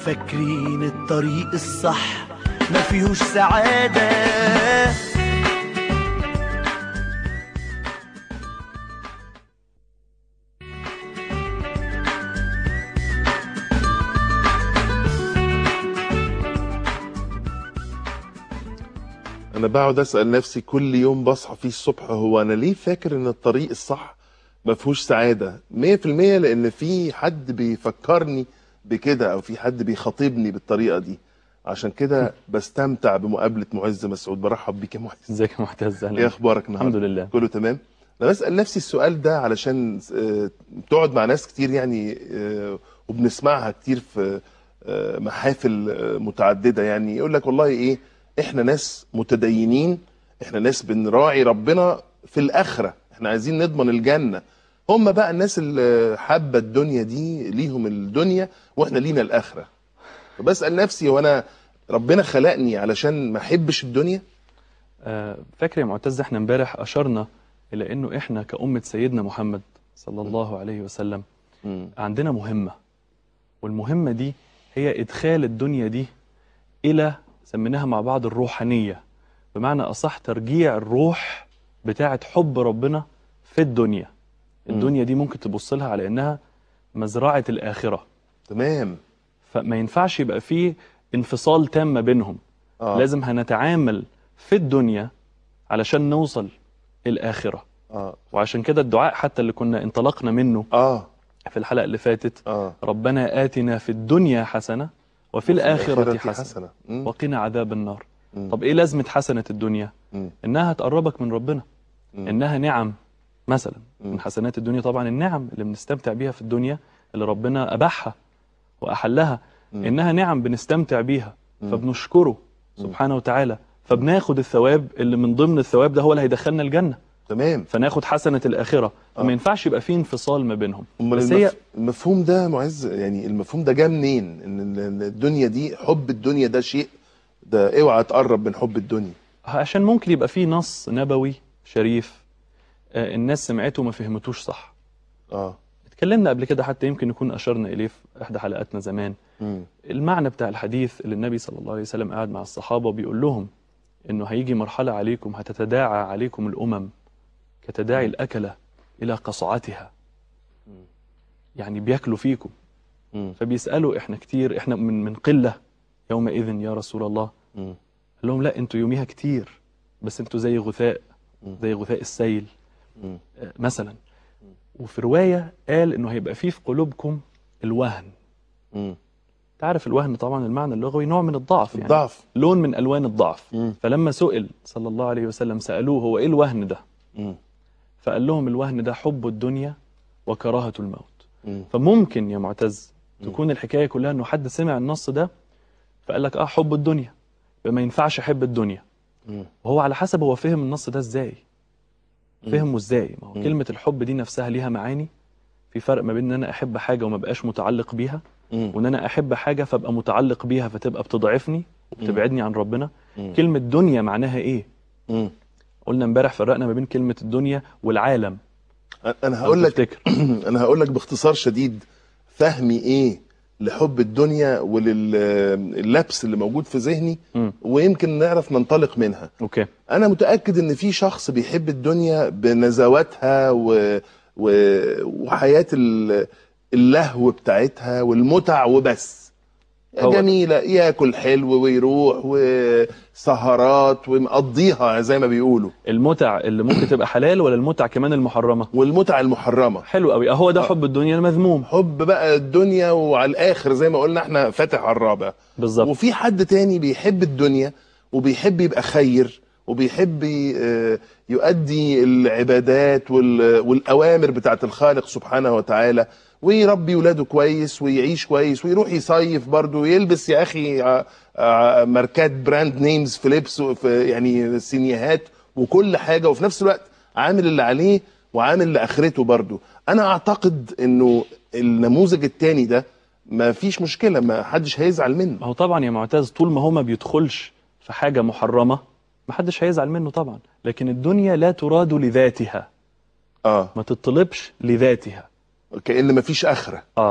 فاكرين الطريق الصح ما فيهوش سعادة انا بقعد اسال نفسي كل يوم بصحى فيه الصبح هو انا ليه فاكر ان الطريق الصح ما فيهوش سعاده 100% لان في حد بيفكرني بكده او في حد بيخاطبني بالطريقه دي عشان كده بستمتع بمقابله معز مسعود برحب بيك يا معز ازيك يا معتز ايه اخبارك النهارده الحمد لله كله تمام انا بسال نفسي السؤال ده علشان آه، بتقعد مع ناس كتير يعني آه، وبنسمعها كتير في آه، محافل آه، متعدده يعني يقول لك والله ايه احنا ناس متدينين احنا ناس بنراعي ربنا في الاخره احنا عايزين نضمن الجنه هم بقى الناس اللي حابه الدنيا دي ليهم الدنيا واحنا لينا الاخره فبسال نفسي وانا ربنا خلقني علشان ما احبش الدنيا آه، فاكر يا معتز احنا امبارح اشرنا الى انه احنا كأمة سيدنا محمد صلى الله عليه وسلم مم. عندنا مهمة والمهمة دي هي ادخال الدنيا دي الى سميناها مع بعض الروحانية بمعنى اصح ترجيع الروح بتاعة حب ربنا في الدنيا الدنيا دي ممكن تبص لها على انها مزرعة الاخرة تمام فما ينفعش يبقى فيه انفصال تام ما بينهم آه. لازم هنتعامل في الدنيا علشان نوصل الآخرة اه وعشان كده الدعاء حتى اللي كنا انطلقنا منه اه في الحلقة اللي فاتت اه ربنا آتنا في الدنيا حسنة وفي الآخرة حسنة حسنة مم. وقنا عذاب النار مم. طب إيه لازمة حسنة الدنيا مم. إنها هتقربك من ربنا مم. إنها نعم مثلا مم. من حسنات الدنيا طبعا النعم اللي بنستمتع بيها في الدنيا اللي ربنا أباحها وأحلها مم. إنها نعم بنستمتع بيها مم. فبنشكره سبحانه وتعالى فبناخد الثواب اللي من ضمن الثواب ده هو اللي هيدخلنا الجنة تمام فناخد حسنة الآخرة آه. فما ينفعش يبقى فيه انفصال ما بينهم امال بس هي المف... المفهوم ده معز يعني المفهوم ده جه منين ان ال- ال- الدنيا دي حب الدنيا ده شيء ده اوعى تقرب من حب الدنيا عشان ممكن يبقى فيه نص نبوي شريف آه، الناس سمعته وما فهمتوش صح اه اتكلمنا قبل كده حتى يمكن نكون أشرنا إليه في إحدى حلقاتنا زمان مم. المعنى بتاع الحديث اللي النبي صلى الله عليه وسلم قاعد مع الصحابة وبيقول لهم إنه هيجي مرحلة عليكم هتتداعى عليكم الأمم كتداعي الأكلة إلى قصعتها يعني بياكلوا فيكم مم. فبيسألوا إحنا كتير إحنا من من قلة يومئذ يا رسول الله مم. قال لهم لا انتوا يوميها كتير بس انتوا زي غثاء مم. زي غثاء السيل مم. آه، مثلا وفي رواية قال انه هيبقى فيه في قلوبكم الوهن مم. تعرف الوهن طبعا المعنى اللغوي نوع من الضعف يعني الضعف لون من الوان الضعف مم. فلما سئل صلى الله عليه وسلم سألوه هو ايه الوهن ده مم. فقال لهم الوهن ده حب الدنيا وكراهة الموت مم. فممكن يا معتز تكون الحكاية كلها انه حد سمع النص ده فقال لك اه حب الدنيا يبقى ما ينفعش احب الدنيا مم. وهو على حسب هو فهم النص ده ازاي فهمه ازاي ما هو مم. كلمة الحب دي نفسها ليها معاني في فرق ما بين ان انا احب حاجة وما بقاش متعلق بيها مم. وان انا احب حاجة فابقى متعلق بيها فتبقى بتضعفني وبتبعدني عن ربنا مم. كلمة دنيا معناها ايه مم. قلنا امبارح فرقنا ما بين كلمة الدنيا والعالم انا لو هقول لك تفتكر. انا هقول لك باختصار شديد فهمي ايه لحب الدنيا ولللبس اللي موجود في ذهني مم. ويمكن نعرف ننطلق منها اوكي انا متاكد ان في شخص بيحب الدنيا بنزواتها و... و... وحياه ال- اللهو بتاعتها والمتع وبس هو- جميله ياكل حلو ويروح وسهرات ومقضيها زي ما بيقولوا المتع اللي ممكن تبقى حلال ولا المتع كمان المحرمة والمتع المحرمه حلو قوي اهو ده حب الدنيا المذموم حب بقى الدنيا وعلى الاخر زي ما قلنا احنا فاتح على الرابع بالظبط وفي حد تاني بيحب الدنيا وبيحب يبقى خير وبيحب ي- آه، يؤدي العبادات وال- والاوامر بتاعت الخالق سبحانه وتعالى ويربي ولاده كويس ويعيش كويس ويروح يصيف برضه ويلبس يا اخي ع- ع- ماركات براند نيمز في لبسه في يعني سينيهات وكل حاجه وفي نفس الوقت عامل اللي عليه وعامل لاخرته برضه انا اعتقد انه النموذج التاني ده ما فيش مشكله ما حدش هيزعل منه ما هو طبعا يا معتز طول ما هو ما بيدخلش في حاجة محرمة ما حدش هيزعل منه طبعا لكن الدنيا لا تراد لذاتها اه ما تطلبش لذاتها كأن مفيش آخرة اه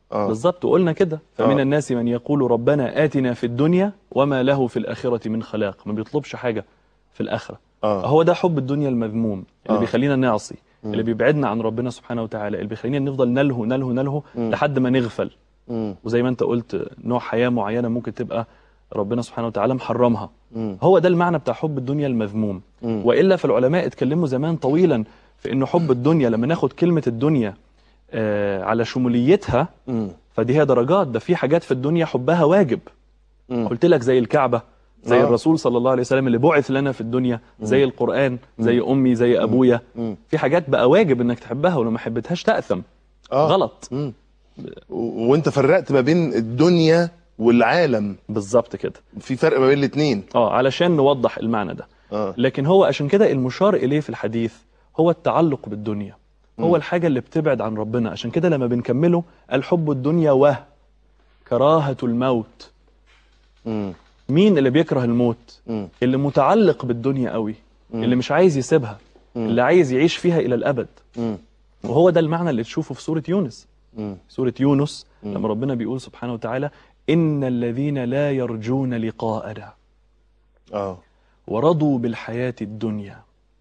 آه. بالظبط وقلنا كده فمن آه. الناس من يقول ربنا آتنا في الدنيا وما له في الآخرة من خلاق ما بيطلبش حاجة في الآخرة اه هو ده حب الدنيا المذموم اللي آه. بيخلينا نعصي اللي بيبعدنا عن ربنا سبحانه وتعالى اللي بيخلينا نفضل نلهو نلهو نلهو لحد ما نغفل مم. وزي ما انت قلت نوع حياة معينة ممكن تبقى ربنا سبحانه وتعالى محرمها مم. هو ده المعنى بتاع حب الدنيا المذموم مم. وإلا فالعلماء اتكلموا زمان طويلا في انه حب الدنيا لما ناخد كلمة الدنيا آه على شموليتها مم. فدي هي درجات ده في حاجات في الدنيا حبها واجب مم. قلت لك زي الكعبة زي آه. الرسول صلى الله عليه وسلم اللي بعث لنا في الدنيا زي القرآن زي أمي زي أبويا مم. في حاجات بقى واجب انك تحبها ولو ما حبيتهاش تأثم اه غلط مم. و- وانت فرقت ما بين الدنيا والعالم بالظبط كده في فرق ما بين الاثنين اه علشان نوضح المعنى ده اه لكن هو عشان كده المشار إليه في الحديث هو التعلق بالدنيا هو الحاجة اللي بتبعد عن ربنا عشان كده لما بنكمله الحب الدنيا وه كراهة الموت مم. مين اللي بيكره الموت مم. اللي متعلق بالدنيا قوي اللي مش عايز يسيبها اللي عايز يعيش فيها إلى الأبد مم. وهو ده المعنى اللي تشوفه في سورة يونس مم. سورة يونس لما ربنا بيقول سبحانه وتعالى إن الذين لا يرجون لقاءنا اه ورضوا بالحياة الدنيا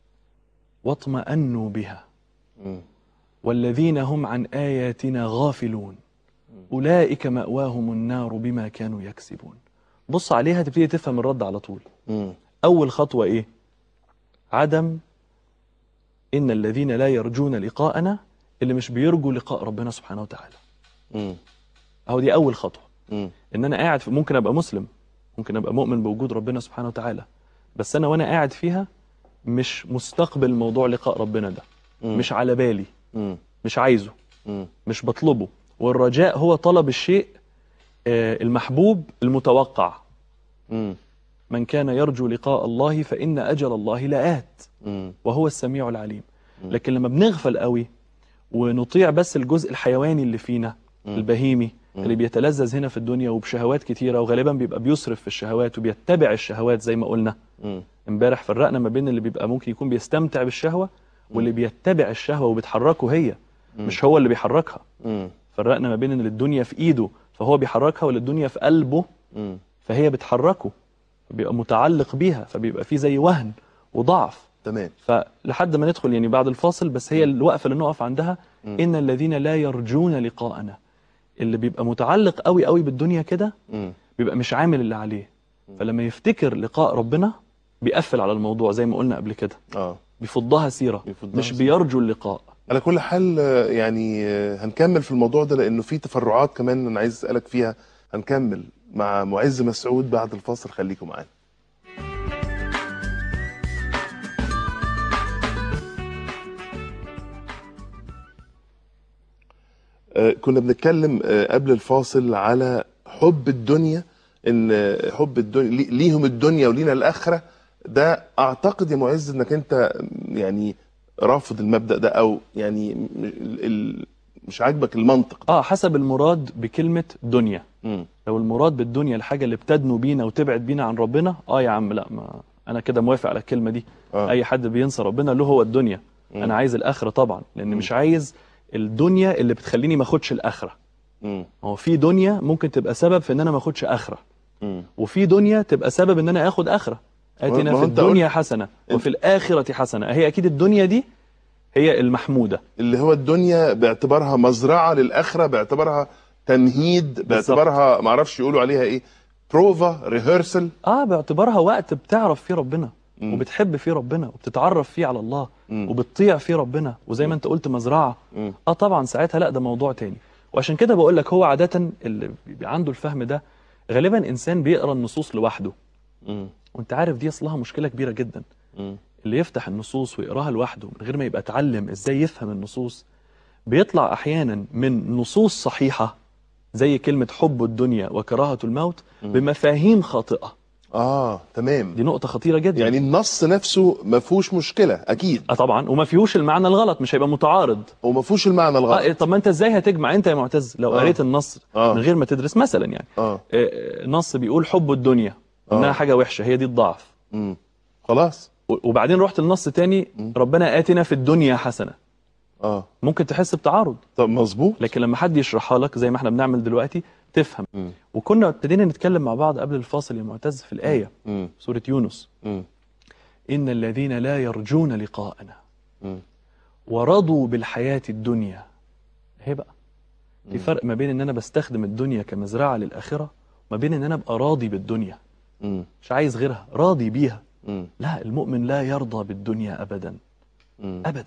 واطمأنوا بها مم. والذين هم عن آياتنا غافلون أولئك مأواهم النار بما كانوا يكسبون بص عليها تبتدي تفهم الرد على طول مم. أول خطوة إيه عدم إن الذين لا يرجون لقاءنا اللي مش بيرجوا لقاء ربنا سبحانه وتعالى مم. أهو دي أول خطوة مم. إن أنا قاعد في ممكن أبقى مسلم ممكن أبقى مؤمن بوجود ربنا سبحانه وتعالى بس أنا وأنا قاعد فيها مش مستقبل موضوع لقاء ربنا ده مم. مش على بالي مم. مش عايزه مم. مش بطلبه والرجاء هو طلب الشيء آه، المحبوب المتوقع مم. من كان يرجو لقاء الله فإن أجل الله لآت مم. وهو السميع العليم لكن لما بنغفل قوي ونطيع بس الجزء الحيواني اللي فينا البهيمي اللي بيتلذذ هنا في الدنيا وبشهوات كتيرة وغالبا بيبقى بيسرف في الشهوات وبيتبع الشهوات زي ما قلنا مم. امبارح فرقنا ما بين اللي بيبقى ممكن يكون بيستمتع بالشهوة واللي بيتبع الشهوة وبتحركه هي مش هو اللي بيحركها مم. فرقنا ما بين ان الدنيا في ايده فهو بيحركها ولا الدنيا في قلبه مم. فهي بتحركه بيبقى متعلق بيها فبيبقى في زي وهن وضعف تمام فلحد ما ندخل يعني بعد الفاصل بس هي الوقفه اللي نقف عندها ان الذين لا يرجون لقاءنا اللي بيبقى متعلق قوي قوي بالدنيا كده مم. بيبقى مش عامل اللي عليه فلما يفتكر لقاء ربنا بيقفل على الموضوع زي ما قلنا قبل كده اه بيفضها سيره بيفضها مش سيرة. بيرجو اللقاء على كل حال آه، يعني آه، هنكمل في الموضوع ده لانه في تفرعات كمان انا عايز اسالك فيها هنكمل مع معز مسعود بعد الفاصل خليكم معانا آه، كنا بنتكلم آه، قبل الفاصل على حب الدنيا ان آه، حب الدنيا لي- ليهم الدنيا ولينا الاخره ده اعتقد يا معز انك انت يعني رافض المبدا ده او يعني م- ال- ال- مش عاجبك المنطق ده اه حسب المراد بكلمه دنيا مم. لو المراد بالدنيا الحاجه اللي بتدنو بينا وتبعد بينا عن ربنا اه يا عم لا ما انا كده موافق على الكلمه دي آه. اي حد بينسى ربنا له هو الدنيا مم. انا عايز الاخره طبعا لان مش عايز الدنيا اللي بتخليني ما اخدش الاخره مم. هو في دنيا ممكن تبقى سبب في ان انا ما اخدش اخره مم. وفي دنيا تبقى سبب ان انا اخد اخره ما اتنا هو في أنت الدنيا حسنه وفي الاخره حسنه هي اكيد الدنيا دي هي المحموده اللي هو الدنيا باعتبارها مزرعه للاخره باعتبارها تمهيد باعتبارها ما اعرفش يقولوا عليها ايه بروفا ريهرسل اه باعتبارها وقت بتعرف فيه ربنا مم. وبتحب فيه ربنا وبتتعرف فيه على الله مم. وبتطيع فيه ربنا وزي ما انت قلت مزرعه مم. اه طبعا ساعتها لا ده موضوع تاني وعشان كده بقول لك هو عاده اللي بيبقى عنده الفهم ده غالبا انسان بيقرا النصوص لوحده مم. وانت عارف دي اصلها مشكله كبيره جدا مم. اللي يفتح النصوص ويقراها لوحده من غير ما يبقى اتعلم ازاي يفهم النصوص بيطلع احيانا من نصوص صحيحه زي كلمه حب الدنيا وكراهه الموت بمفاهيم خاطئه اه تمام دي نقطه خطيره جدا يعني النص نفسه ما فيهوش مشكله اكيد اه طبعا وما فيهوش المعنى الغلط مش هيبقى متعارض وما فيهوش المعنى اه الغلط إيه، طب ما انت ازاي هتجمع انت يا معتز لو آه. قريت النص آه. من غير ما تدرس مثلا يعني اه آه، نص بيقول حب الدنيا انها آه. حاجه وحشه هي دي الضعف مم. خلاص و- وبعدين رحت النص تاني ربنا آتنا في الدنيا حسنة اه ممكن تحس بتعارض طب مظبوط لكن لما حد يشرحها لك زي ما احنا بنعمل دلوقتي تفهم مم. وكنا ابتدينا نتكلم مع بعض قبل الفاصل يا معتز في الآية مم. سورة يونس مم. إن الذين لا يرجون لقاءنا مم. ورضوا بالحياة الدنيا هي بقى في فرق ما بين ان انا بستخدم الدنيا كمزرعة للآخرة وما بين ان انا ابقى راضي بالدنيا مم. مش عايز غيرها راضي بيها مم. لا المؤمن لا يرضى بالدنيا ابدا مم. ابدا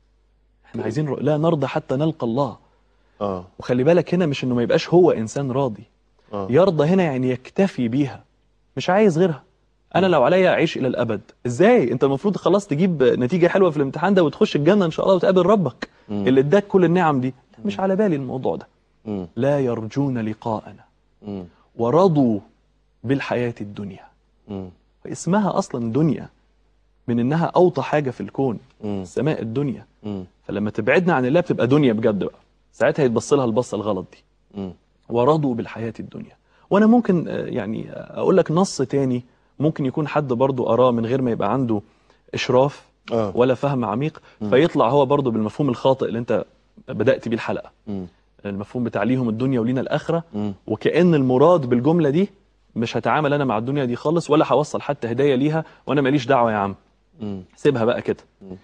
احنا عايزين ر... لا نرضى حتى نلقى الله اه وخلي بالك هنا مش انه ما يبقاش هو انسان راضي اه يرضى هنا يعني يكتفي بيها مش عايز غيرها انا لو عليا اعيش الى الابد ازاي انت المفروض خلاص تجيب نتيجه حلوه في الامتحان ده وتخش الجنه ان شاء الله وتقابل ربك مم. اللي اداك كل النعم دي مش على بالي الموضوع ده مم. لا يرجون لقاءنا مم. ورضوا بالحياه الدنيا مم. اسمها اصلا دنيا من انها اوطى حاجه في الكون مم. السماء الدنيا مم. فلما تبعدنا عن الله بتبقى دنيا بجد بقى ساعتها يتبص لها البصه الغلط دي مم. ورضوا بالحياة الدنيا وانا ممكن آه، يعني آه، اقول لك نص تاني ممكن يكون حد برضو اراه من غير ما يبقى عنده اشراف اه ولا فهم عميق فيطلع هو برضو بالمفهوم الخاطئ اللي انت بدأت بيه الحلقة مم. المفهوم بتاع ليهم الدنيا ولينا الآخرة مم. وكأن المراد بالجملة دي مش هتعامل انا مع الدنيا دي خالص ولا هوصل حتى هدايا ليها وانا ماليش دعوة يا عم مم. سيبها بقى كده مم.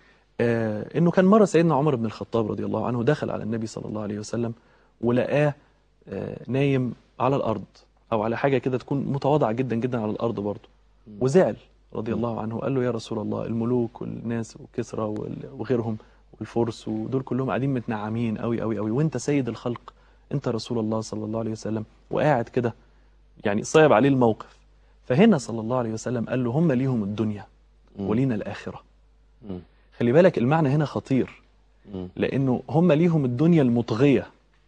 آه انه كان مره سيدنا عمر بن الخطاب رضي الله عنه دخل على النبي صلى الله عليه وسلم ولقاه آه نايم على الارض او على حاجه كده تكون متواضعه جدا جدا على الارض برضه وزعل رضي الله عنه قال له يا رسول الله الملوك والناس وكسرى وال- وغيرهم والفرس ودول كلهم قاعدين متنعمين قوي قوي قوي وانت سيد الخلق انت رسول الله صلى الله عليه وسلم وقاعد كده يعني صعب عليه الموقف فهنا صلى الله عليه وسلم قال له هم ليهم الدنيا ولينا الاخره مم. خلي بالك المعنى هنا خطير مم. لانه هم ليهم الدنيا المطغيه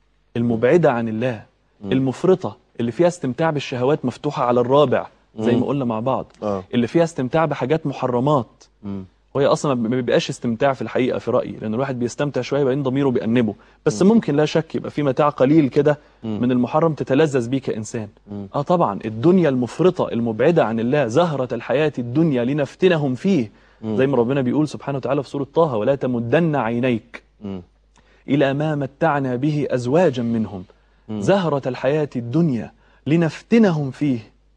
المبعده عن الله المفرطه اللي فيها استمتاع بالشهوات مفتوحه على الرابع زي ما قلنا مع بعض اه اللي فيها استمتاع بحاجات محرمات مم. وهي اصلا ما بيبقاش استمتاع في الحقيقه في رايي لان الواحد بيستمتع شويه بعدين ضميره بيأنبه بس ممكن لا شك يبقى في متاع قليل كده من المحرم تتلذذ بيه كانسان اه طبعا الدنيا المفرطه المبعده عن الله زهره الحياه الدنيا لنفتنهم فيه زي ما ربنا بيقول سبحانه وتعالى في سوره طه ولا تمدن عينيك مم. إلى ما متعنا به أزواجا منهم زهرة الحياة الدنيا لنفتنهم فيه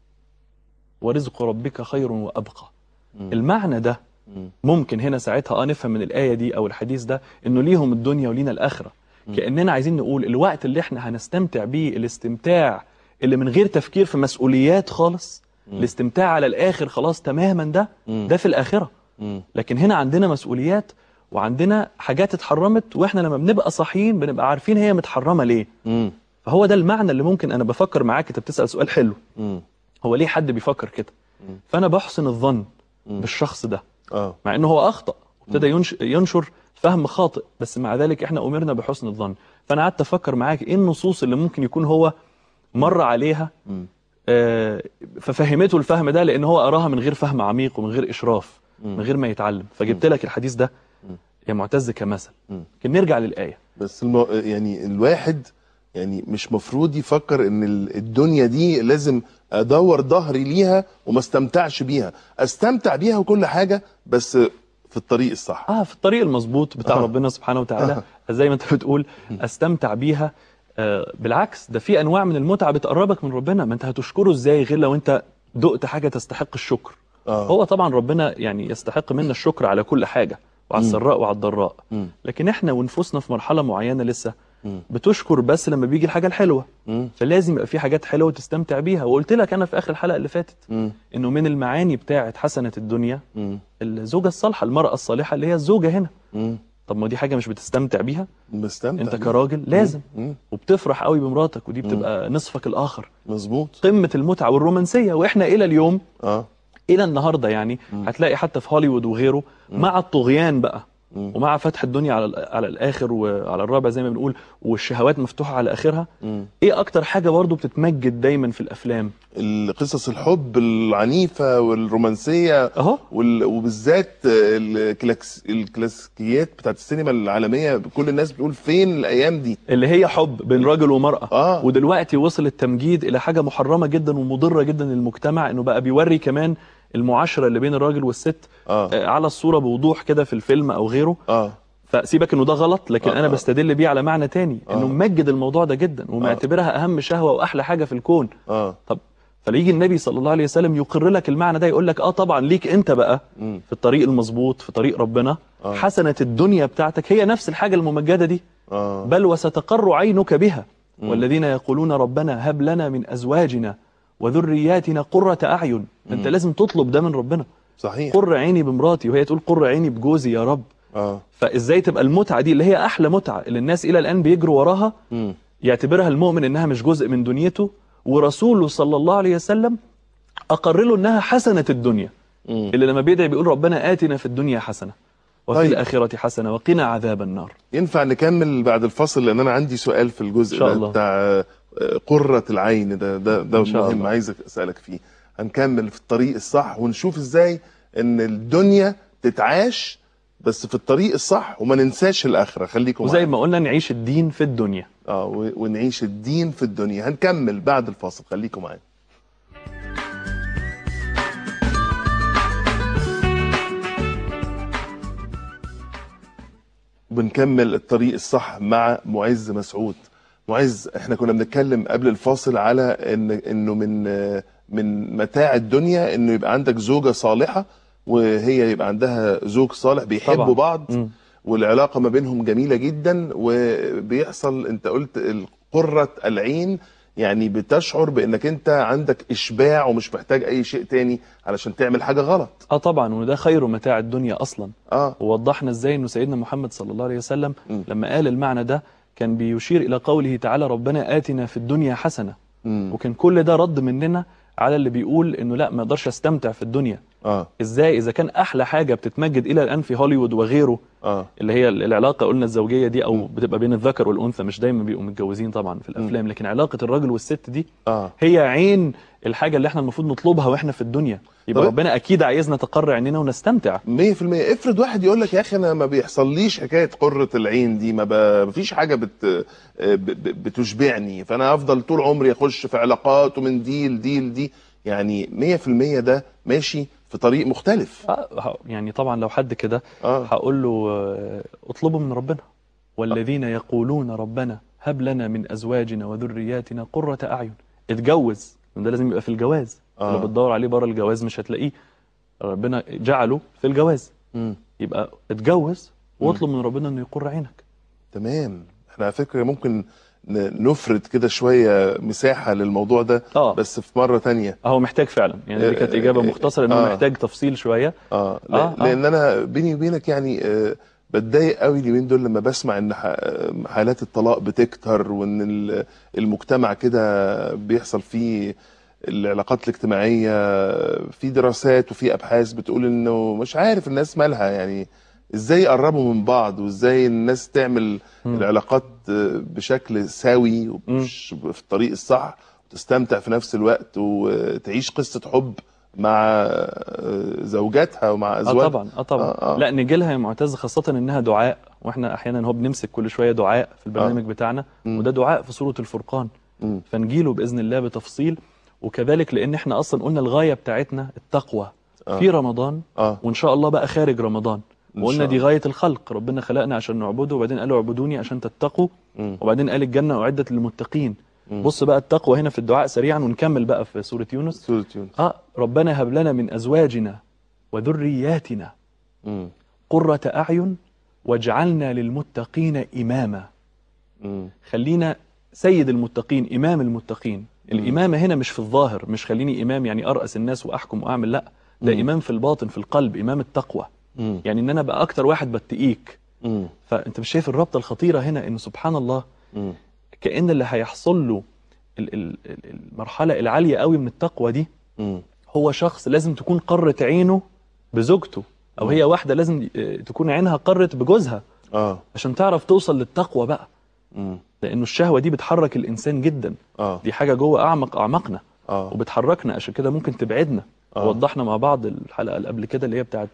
ورزق ربك خير وأبقى المعنى ده مم. ممكن هنا ساعتها اه نفهم من الآية دي أو الحديث ده إنه ليهم الدنيا ولينا الآخرة كأننا عايزين نقول الوقت اللي احنا هنستمتع بيه الاستمتاع اللي من غير تفكير في مسؤوليات خالص الاستمتاع على الآخر خلاص تماما ده ده في الآخرة مم. لكن هنا عندنا مسؤوليات وعندنا حاجات اتحرمت واحنا لما بنبقى صاحيين بنبقى عارفين هي متحرمه ليه مم. فهو ده المعنى اللي ممكن انا بفكر معاك انت بتسال سؤال حلو مم. هو ليه حد بيفكر كده فانا بحسن الظن بالشخص ده اه مع انه هو اخطا وابتدى ينش- ينشر فهم خاطئ بس مع ذلك احنا امرنا بحسن الظن فانا قعدت افكر معاك ايه النصوص اللي ممكن يكون هو مر عليها مم. آه، ففهمته الفهم ده لان هو اراها من غير فهم عميق ومن غير اشراف من غير ما يتعلم فجبت لك الحديث ده يا معتز كمثل مم. لكن نرجع للايه بس المو... يعني الواحد يعني مش مفروض يفكر ان ال- الدنيا دي لازم ادور ظهري ليها وما استمتعش بيها استمتع بيها وكل حاجه بس في الطريق الصح اه في الطريق المظبوط بتاع آه. ربنا سبحانه وتعالى زي ما انت بتقول استمتع بيها آه بالعكس ده في انواع من المتعه بتقربك من ربنا ما انت هتشكره ازاي غير لو انت دقت حاجه تستحق الشكر آه. هو طبعا ربنا يعني يستحق منا الشكر على كل حاجه وعلى السراء وعلى الضراء مم. لكن احنا ونفوسنا في مرحله معينه لسه مم. بتشكر بس لما بيجي الحاجه الحلوه مم. فلازم يبقى في حاجات حلوه تستمتع بيها وقلت لك انا في اخر الحلقه اللي فاتت مم. انه من المعاني بتاعه حسنه الدنيا مم. الزوجه الصالحه المراه الصالحه اللي هي الزوجه هنا مم. طب ما دي حاجه مش بتستمتع بيها بستمتع انت بيها. كراجل لازم مم. وبتفرح قوي بمراتك ودي بتبقى نصفك الاخر مظبوط قمه المتعه والرومانسيه واحنا الى اليوم اه الى النهارده يعني هتلاقي حتى في هوليوود وغيره مع الطغيان بقى مم. ومع فتح الدنيا على ال- على الاخر وعلى الرابع زي ما بنقول والشهوات مفتوحه على اخرها مم. ايه اكتر حاجه برضو بتتمجد دايما في الافلام قصص الحب العنيفه والرومانسيه اهو وال... وبالذات الكلاكس... الكلاسيكيات بتاعت السينما العالميه كل الناس بتقول فين الايام دي اللي هي حب بين راجل ومرأة آه. ودلوقتي وصل التمجيد إلى حاجة محرمة جدا ومضرة جدا للمجتمع إنه بقى بيوري كمان المعاشرة اللي بين الراجل والست اه آه، على الصورة بوضوح كده في الفيلم أو غيره اه فسيبك انه ده غلط لكن آه، انا آه. بستدل بيه على معنى تاني انه آه. ممجد الموضوع ده جدا ومعتبرها اهم شهوه واحلى حاجه في الكون اه طب فليجي النبي صلى الله عليه وسلم يقر لك المعنى ده يقول لك اه طبعا ليك انت بقى مم. في الطريق المظبوط في طريق ربنا آه. حسنه الدنيا بتاعتك هي نفس الحاجه الممجده دي اه بل وستقر عينك بها والذين يقولون ربنا هب لنا من ازواجنا وذرياتنا قرة اعين انت لازم تطلب ده من ربنا صحيح قر عيني بمراتي وهي تقول قر عيني بجوزي يا رب اه فازاي تبقى المتعه دي اللي هي احلى متعه اللي الناس الى الان بيجروا وراها مم. يعتبرها المؤمن انها مش جزء من دنيته ورسوله صلى الله عليه وسلم اقر له انها حسنه الدنيا مم. اللي لما بيدعي بيقول ربنا اتنا في الدنيا حسنه وفي طيب. الاخره حسنه وقنا عذاب النار ينفع نكمل بعد الفصل لان انا عندي سؤال في الجزء إن شاء ده الله. بتاع آه، قرة العين ده ده ده إن شاء مهم الله. عايز اسالك فيه هنكمل في الطريق الصح ونشوف ازاي ان الدنيا تتعاش بس في الطريق الصح وما ننساش الاخره خليكم وزي معايا. ما قلنا نعيش الدين في الدنيا اه و- ونعيش الدين في الدنيا هنكمل بعد الفاصل خليكم معايا بنكمل الطريق الصح مع معز مسعود معز احنا كنا بنتكلم قبل الفاصل على ان انه من من متاع الدنيا انه يبقى عندك زوجة صالحة وهي يبقى عندها زوج صالح بيحبوا طبعاً. بعض مم. والعلاقة ما بينهم جميلة جدا وبيحصل انت قلت قرة العين يعني بتشعر بانك انت عندك اشباع ومش محتاج اي شيء تاني علشان تعمل حاجة غلط اه طبعا وده خير متاع الدنيا اصلا اه ووضحنا ازاي انه سيدنا محمد صلى الله عليه وسلم م. لما قال المعنى ده كان بيشير الى قوله تعالى ربنا اتنا في الدنيا حسنه مم. وكان كل ده رد مننا على اللي بيقول انه لا ما اقدرش استمتع في الدنيا اه ازاي اذا كان احلى حاجه بتتمجد الى الان في هوليوود وغيره اه اللي هي العلاقه قلنا الزوجيه دي او بتبقى بين الذكر والانثى مش دايما بيبقوا متجوزين طبعا في الافلام لكن علاقه الراجل والست دي اه هي عين الحاجه اللي احنا المفروض نطلبها واحنا في الدنا يبقى طب- ربنا اكيد عايزنا تقر عيننا ونستمتع 100% افرض واحد يقول لك يا اخي انا ما بيحصليش حكايه قره العين دي ما ب- مفيش حاجه بت ب- ب- بتشبعني فانا افضل طول عمري اخش في علاقات ومن دي لدي لدي يعني 100% ده ماشي في طريق مختلف آه، ه- يعني طبعا لو حد كده اه هقول له آه، اطلبوا من ربنا والذين يقولون ربنا هب لنا من ازواجنا وذرياتنا قرة اعين اتجوز ده لازم يبقى في الجواز آه. لو بتدور عليه بره الجواز مش هتلاقيه ربنا جعله في الجواز مم. يبقى اتجوز واطلب من ربنا انه يقر عينك تمام احنا على فكره ممكن ن- نفرد كده شويه مساحه للموضوع ده اه بس في مره تانية هو محتاج فعلا يعني دي كانت اجابه مختصره انه آه. محتاج تفصيل شويه اه, ل- آه، آه. لان انا بيني وبينك يعني آه بتضايق قوي اليومين دول لما بسمع ان ح- حالات الطلاق بتكتر وان ال- المجتمع كده بيحصل فيه العلاقات الاجتماعيه في دراسات وفي ابحاث بتقول انه مش عارف الناس مالها يعني ازاي يقربوا من بعض وازاي الناس تعمل مم. العلاقات آه، بشكل سوي ومش في الطريق الصح وتستمتع في نفس الوقت وتعيش قصه حب مع آه، زوجاتها ومع اه ازواجها طبعا اه طبعا آه، آه. لا نجي لها يا معتز خاصه انها دعاء واحنا احيانا هو بنمسك كل شويه دعاء في البرنامج بتاعنا مم. وده دعاء في سوره الفرقان مم. فنجيله باذن الله بتفصيل وكذلك لان احنا اصلا قلنا الغايه بتاعتنا التقوى آه. في رمضان اه وان شاء الله بقى خارج رمضان إن وقلنا شاء دي الله. غايه الخلق ربنا خلقنا عشان نعبده وبعدين قال اعبدوني عشان تتقوا مم. وبعدين قال الجنه اعدت للمتقين مم. بص بقى التقوى هنا في الدعاء سريعا ونكمل بقى في سوره يونس سورة يونس اه ربنا هب لنا من ازواجنا وذرياتنا مم. قرة أعين واجعلنا للمتقين إماما مم. خلينا سيد المتقين إمام المتقين الإمامة هنا مش في الظاهر مش خليني إمام يعني أرأس الناس وأحكم وأعمل لا ده مم. إمام في الباطن في القلب إمام التقوى مم. يعني إن أنا بقى أكتر واحد بتقيك مم. فأنت مش شايف الرابطة الخطيرة هنا إن سبحان الله مم. كأن اللي هيحصل له ال- ال- ال- المرحلة العالية قوي من التقوى دي مم. هو شخص لازم تكون قرة عينه بزوجته أو هي واحدة لازم آه، تكون عينها قرت بجوزها اه عشان تعرف توصل للتقوى بقى مم. لانه الشهوه دي بتحرك الانسان جدا اه دي حاجه جوه اعمق اعمقنا اه وبتحركنا عشان كده ممكن تبعدنا آه. وضحنا مع بعض الحلقه اللي قبل كده اللي هي بتاعت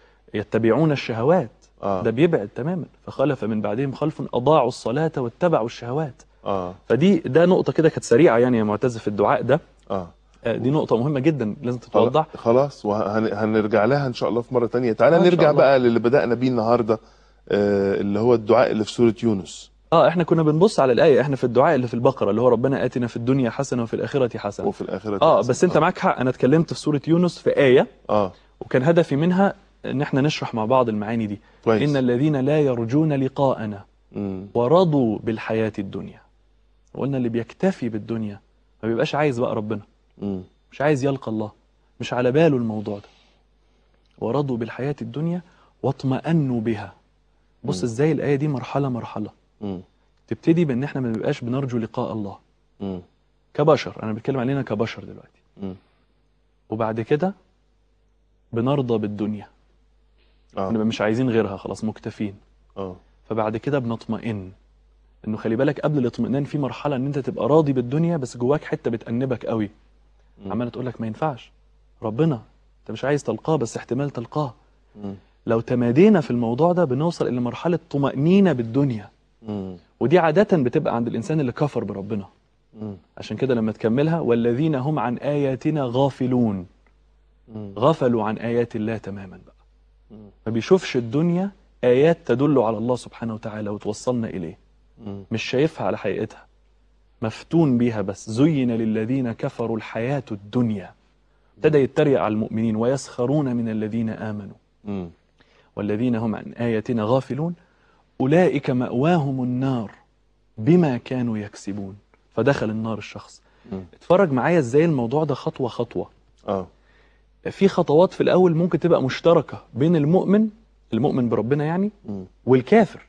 يتبعون الشهوات اه ده بيبعد تماما فخلف من بعدهم خلف اضاعوا الصلاه واتبعوا الشهوات اه فدي ده نقطه كده كانت سريعه يعني يا معتز في الدعاء ده اه آه، دي نقطه مهمه جدا لازم تتوضح خلاص وهنرجع لها ان شاء الله في مره تانية تعالى آه، إن شاء نرجع الله. بقى للي بدانا بيه النهارده آه، اللي هو الدعاء اللي في سورة يونس اه احنا كنا بنبص على الايه احنا في الدعاء اللي في البقره اللي هو ربنا اتنا في الدنيا حسنه وفي الاخره حسنه وفي الآخرة اه حسنة. بس انت معاك حق انا اتكلمت في سوره يونس في ايه اه وكان هدفي منها ان احنا نشرح مع بعض المعاني دي كويس ان الذين لا يرجون لقاءنا مم. ورضوا بالحياه الدنيا وقلنا اللي بيكتفي بالدنيا ما بيبقاش عايز بقى ربنا مم. مش عايز يلقى الله مش على باله الموضوع ده ورضوا بالحياه الدنيا واطمأنوا بها بص مم. ازاي الايه دي مرحله مرحله مم. تبتدي بان احنا ما بنبقاش بنرجو لقاء الله مم. كبشر انا بتكلم علينا كبشر دلوقتي مم. وبعد كده بنرضى بالدنيا اه نبقى مش عايزين غيرها خلاص مكتفين اه فبعد كده بنطمئن انه خلي بالك قبل الاطمئنان في مرحله ان انت تبقى راضي بالدنيا بس جواك حته بتأنبك قوي مم. عماله تقول لك ما ينفعش ربنا انت مش عايز تلقاه بس احتمال تلقاه مم. لو تمادينا في الموضوع ده بنوصل الى مرحله طمأنينة بالدنيا مم. ودي عاده بتبقى عند الانسان اللي كفر بربنا مم. عشان كده لما تكملها والذين هم عن آياتنا غافلون مم. غفلوا عن آيات الله تماما بقى مم. ما بيشوفش الدنيا آيات تدل على الله سبحانه وتعالى وتوصلنا إليه مم. مش شايفها على حقيقتها مفتون بيها بس زين للذين كفروا الحياة الدنيا ابتدى يتريق على المؤمنين ويسخرون من الذين آمنوا مم. والذين هم عن آياتنا غافلون أولئك مأواهم النار بما كانوا يكسبون فدخل النار الشخص مم. اتفرج معايا ازاي الموضوع ده خطوة خطوة اه في خطوات في الأول ممكن تبقى مشتركة بين المؤمن المؤمن بربنا يعني مم. والكافر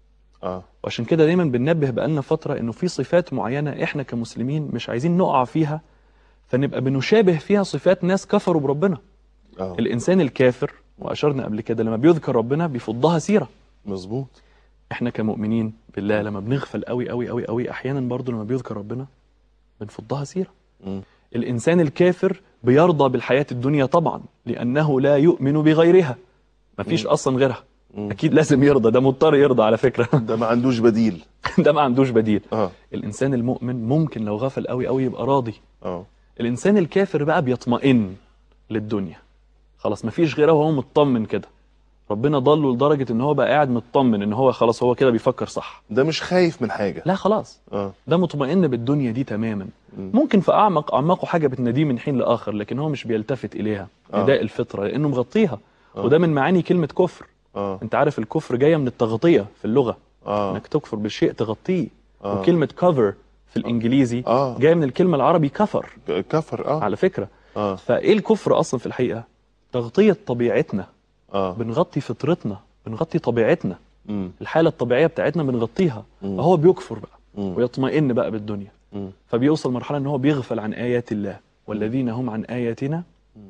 اه وعشان كده دايما بننبه بقالنا فترة انه في صفات معينة احنا كمسلمين مش عايزين نقع فيها فنبقى بنشابه فيها صفات ناس كفروا بربنا اه الانسان الكافر واشرنا قبل كده لما بيذكر ربنا بيفضها سيرة مظبوط احنا كمؤمنين بالله لما بنغفل قوي قوي قوي قوي احيانا برضو لما بيذكر ربنا بنفضها سيرة مم. الانسان الكافر بيرضى بالحياة الدنيا طبعا لانه لا يؤمن بغيرها مفيش مم. اصلا غيرها مم. اكيد لازم يرضى ده مضطر يرضى على فكرة ده ما عندوش بديل ده ما عندوش بديل اه الانسان المؤمن ممكن لو غفل قوي قوي يبقى راضي اه الانسان الكافر بقى بيطمئن للدنيا خلاص مفيش غيرها وهو مطمن كده ربنا ضله لدرجة ان هو بقى قاعد مطمن ان هو خلاص هو كده بيفكر صح ده مش خايف من حاجة لا خلاص اه ده مطمئن بالدنيا دي تماما مم. ممكن في اعمق اعماقه حاجة بتناديه من حين لاخر لكن هو مش بيلتفت اليها آه. نداء الفطرة لانه مغطيها آه. وده من معاني كلمة كفر اه انت عارف الكفر جاية من التغطية في اللغة اه انك تكفر بالشيء تغطيه آه. وكلمة cover في الانجليزي اه جاية من الكلمة العربي كفر كفر اه على فكرة اه فايه الكفر اصلا في الحقيقه تغطيه طبيعتنا اه بنغطي فطرتنا بنغطي طبيعتنا مم. الحاله الطبيعيه بتاعتنا بنغطيها مم. فهو بيكفر بقى مم. ويطمئن بقى بالدنيا مم. فبيوصل مرحله ان هو بيغفل عن ايات الله والذين هم عن اياتنا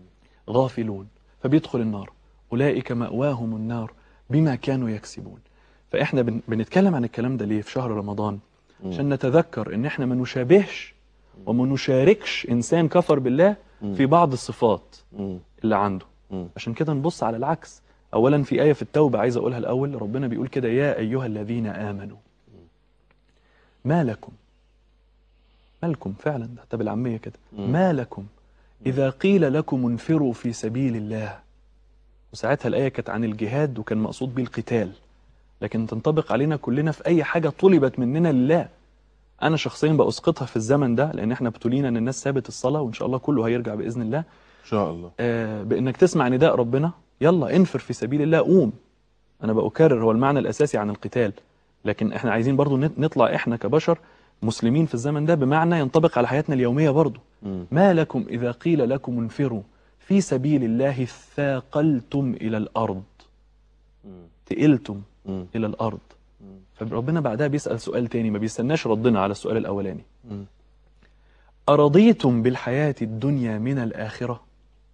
غافلون فبيدخل النار اولئك ماواهم النار بما كانوا يكسبون فاحنا بن... بنتكلم عن الكلام ده ليه في شهر رمضان مم. عشان نتذكر ان احنا ما نشابهش وما نشاركش انسان كفر بالله مم. في بعض الصفات مم. اللي عنده مم. عشان كده نبص على العكس اولا في ايه في التوبه عايز اقولها الاول ربنا بيقول كده يا ايها الذين امنوا ما لكم ما لكم فعلا ده حتى بالعاميه كده مم. ما لكم اذا قيل لكم انفروا في سبيل الله وساعتها الايه كانت عن الجهاد وكان مقصود بيه القتال لكن تنطبق علينا كلنا في اي حاجه طلبت مننا لله انا شخصيا باسقطها في الزمن ده لان احنا ابتلينا ان الناس سابت الصلاه وان شاء الله كله هيرجع باذن الله ان شاء الله آه، بانك تسمع نداء ربنا يلا انفر في سبيل الله قوم انا بأكرر هو المعنى الاساسي عن القتال لكن احنا عايزين برضو نت- نطلع احنا كبشر مسلمين في الزمن ده بمعنى ينطبق على حياتنا اليومية برضو مم. ما لكم إذا قيل لكم انفروا في سبيل الله ثاقلتم إلى الأرض مم. تقلتم مم. إلى الأرض مم. فربنا بعدها بيسأل سؤال تاني ما بيستناش ردنا على السؤال الأولاني مم. أرضيتم بالحياة الدنيا من الآخرة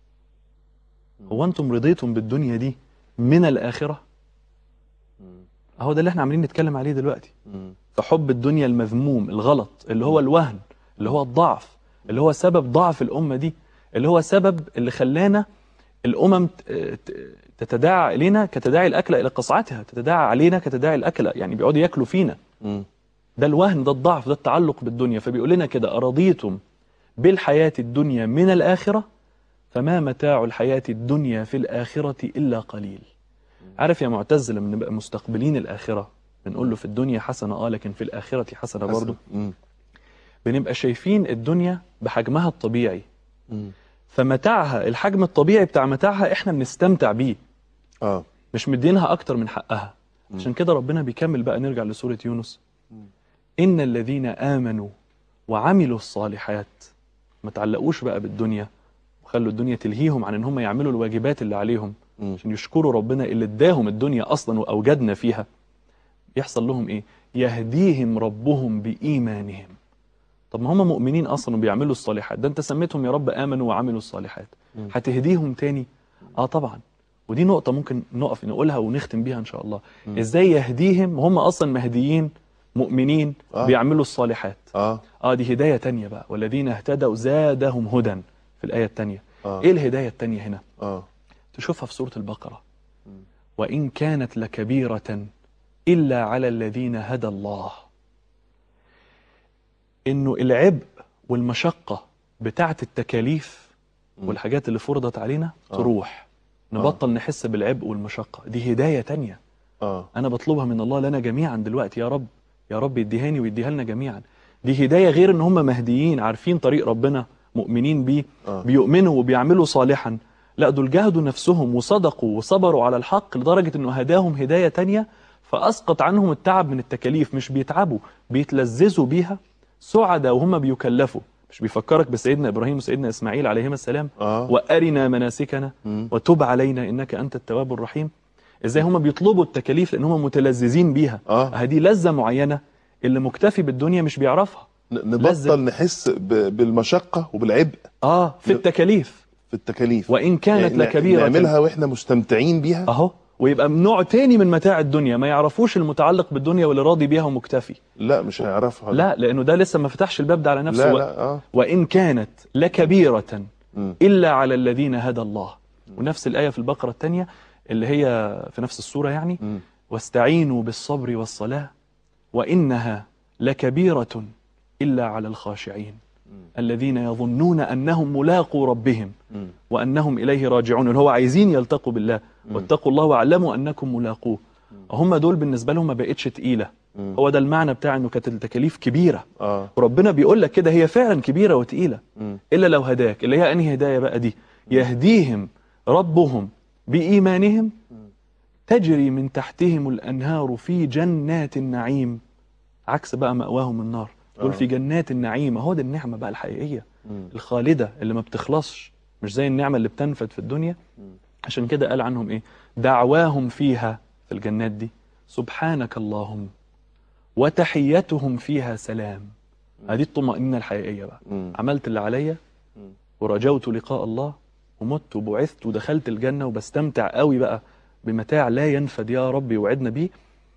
هو أنتم رضيتم بالدنيا دي من الآخرة مم. أهو ده اللي احنا عاملين نتكلم عليه دلوقتي مم. فحب الدنيا المذموم الغلط اللي هو الوهن اللي هو الضعف اللي هو سبب ضعف الأمة دي اللي هو سبب اللي خلانا الأمم ت- ت- تتداعى إلينا كتداعي الأكلة إلى قصعتها تتداعى علينا كتداعي الأكلة يعني بيقعدوا ياكلوا فينا مم. ده الوهن ده الضعف ده التعلق بالدنيا فبيقول لنا كده أرضيتم بالحياة الدنيا من الآخرة فما متاع الحياة الدنيا في الآخرة إلا قليل عارف يا معتز لما نبقى مستقبلين الاخره بنقول له في الدنيا حسنه اه لكن في الاخره حسنه برضه مم. بنبقى شايفين الدنيا بحجمها الطبيعي مم. فمتاعها الحجم الطبيعي بتاع متاعها احنا بنستمتع بيه اه مش مدينها اكتر من حقها عشان كده ربنا بيكمل بقى نرجع لسورة يونس إن الذين آمنوا وعملوا الصالحات ما تعلقوش بقى بالدنيا وخلوا الدنيا تلهيهم عن ان هم يعملوا الواجبات اللي عليهم مم. عشان يشكروا ربنا اللي اداهم الدنيا اصلا واوجدنا فيها يحصل لهم ايه يهديهم ربهم بايمانهم طب ما هم مؤمنين اصلا وبيعملوا الصالحات ده انت سميتهم يا رب امنوا وعملوا الصالحات مم. هتهديهم تاني اه طبعا ودي نقطة ممكن نقف نقولها ونختم بيها إن شاء الله مم. إزاي يهديهم هم أصلا مهديين مؤمنين آه. بيعملوا الصالحات اه اه دي هداية تانية بقى والذين اهتدوا زادهم هدى في الآية التانية اه إيه الهداية التانية هنا اه تشوفها في سورة البقرة وإن كانت لكبيرة إلا على الذين هدى الله إنه العبء والمشقة بتاعة التكاليف مم. والحاجات اللي فرضت علينا آه. تروح نبطل نحس بالعبء والمشقة دي هداية تانية اه أنا بطلبها من الله لنا جميعا دلوقتي يا رب يا رب يديهاني ويديها لنا جميعا دي هداية غير إن هم مهديين عارفين طريق ربنا مؤمنين بيه اه بيؤمنوا وبيعملوا صالحا لا دول جاهدوا نفسهم وصدقوا وصبروا على الحق لدرجة انه هداهم هداية تانية فأسقط عنهم التعب من التكاليف مش بيتعبوا بيتلذذوا بيها سعداء وهم بيكلفوا مش بيفكرك بسيدنا إبراهيم وسيدنا إسماعيل عليهما السلام اه وأرنا مناسكنا مم. وتب علينا إنك أنت التواب الرحيم إزاي هم بيطلبوا التكاليف لأن هم متلذذين بيها اه هذه لذة معينة اللي مكتفي بالدنيا مش بيعرفها ن- لذة. نبطل نحس ب- بالمشقة وبالعبء آه في ل- التكاليف في التكاليف وإن كانت يعني ن- لكبيرة نعملها واحنا مستمتعين بيها اهو ويبقى نوع تاني من متاع الدنيا ما يعرفوش المتعلق بالدنيا واللي راضي بيها ومكتفي لا مش هيعرفها لا لانه ده لسه ما فتحش الباب ده على نفسه لا و... لا اه وان كانت لكبيره مم. الا على الذين هدى الله ونفس الايه في البقره الثانيه اللي هي في نفس السوره يعني مم. واستعينوا بالصبر والصلاه وانها لكبيره الا على الخاشعين الذين يظنون انهم ملاقوا ربهم مم. وانهم اليه راجعون اللي هو عايزين يلتقوا بالله واتقوا الله واعلموا انكم ملاقوه هم دول بالنسبه لهم ما بقتش تقيله مم. هو ده المعنى بتاع انه كانت التكاليف كبيره اه وربنا بيقول لك كده هي فعلا كبيره وتقيله مم. الا لو هداك اللي هي انهي هدايه بقى دي يهديهم ربهم بايمانهم تجري من تحتهم الانهار في جنات النعيم عكس بقى مأواهم النار دول آه. في جنات النعيم اهو دي النعمه بقى الحقيقيه مم. الخالده اللي ما بتخلصش مش زي النعمه اللي بتنفد في الدنيا عشان كده قال عنهم ايه دعواهم فيها في الجنات دي سبحانك اللهم وتحيتهم فيها سلام هذه الطمأنينة الحقيقية بقى مم. عملت اللي عليا مم. ورجوت لقاء الله ومت وبعثت ودخلت الجنة وبستمتع قوي بقى بمتاع لا ينفد يا ربي وعدنا بيه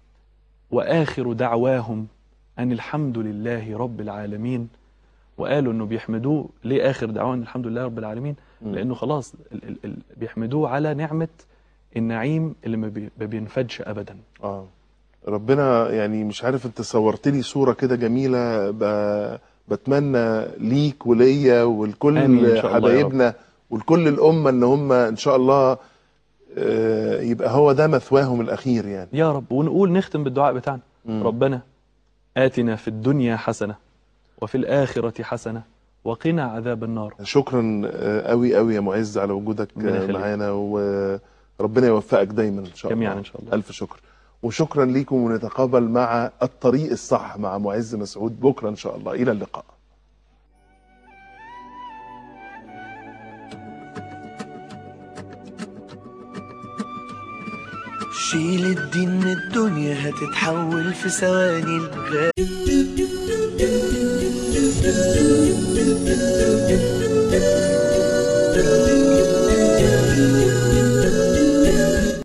وآخر دعواهم أن الحمد لله رب العالمين وقالوا انه بيحمدوه ليه اخر دعواهم الحمد لله رب العالمين مم. لانه خلاص ال ال ال بيحمدوه على نعمه النعيم اللي ما بي- ما بينفدش ابدا اه ربنا يعني مش عارف انت صورت لي صورة كده جميلة ب... بتمنى ليك وليا ولكل آمين إن شاء الله يا حبايبنا ولكل الأمة ان هم ان شاء الله آه، يبقى هو ده مثواهم الأخير يعني يا رب ونقول نختم بالدعاء بتاعنا مم. ربنا آتنا في الدنيا حسنة وفي الآخرة حسنة وقنا عذاب النار شكرا آه، قوي قوي يا معز على وجودك ربنا آه، يخليك. معانا وربنا يوفقك دايما ان شاء الله جميعا إن شاء الله. الف شكر وشكرا ليكم ونتقابل مع الطريق الصح مع معز مسعود بكره ان شاء الله الى اللقاء شيل الدين من الدنيا هتتحول في ثواني لغاية